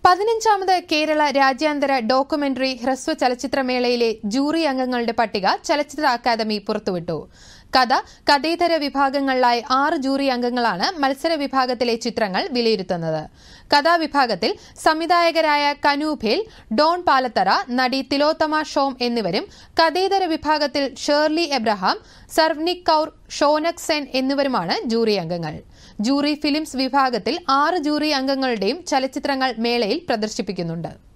പതിനഞ്ചാമത് കേരള രാജ്യാന്തര ഡോക്യുമെന്ററി ഹ്രസ്വ ചലച്ചിത്രമേളയിലെ ജൂറി അംഗങ്ങളുടെ പട്ടിക ചലച്ചിത്ര അക്കാദമി പുറത്തുവിട്ടു കഥ കഥേതര വിഭാഗങ്ങളിലായി ആറ് ജൂറി അംഗങ്ങളാണ് മത്സര വിഭാഗത്തിലെ ചിത്രങ്ങൾ വിലയിരുത്തുന്നത് കഥാവിഭാഗത്തിൽ സംവിധായകരായ കനൂഭേൽ ഡോൺ പാലത്തറ നടി തിലോത്തമ ഷോം എന്നിവരും കഥേതര വിഭാഗത്തിൽ ഷേർലി എബ്രഹാം സർവ്നിക് കൌർ ഷോനക് സെൻ എന്നിവരുമാണ് ജൂറി അംഗങ്ങൾ ജൂറി ഫിലിംസ് വിഭാഗത്തിൽ ആറ് ജൂറി അംഗങ്ങളുടെയും ചലച്ചിത്രങ്ങൾ മേളയിൽ പ്രദർശിപ്പിക്കുന്നുണ്ട്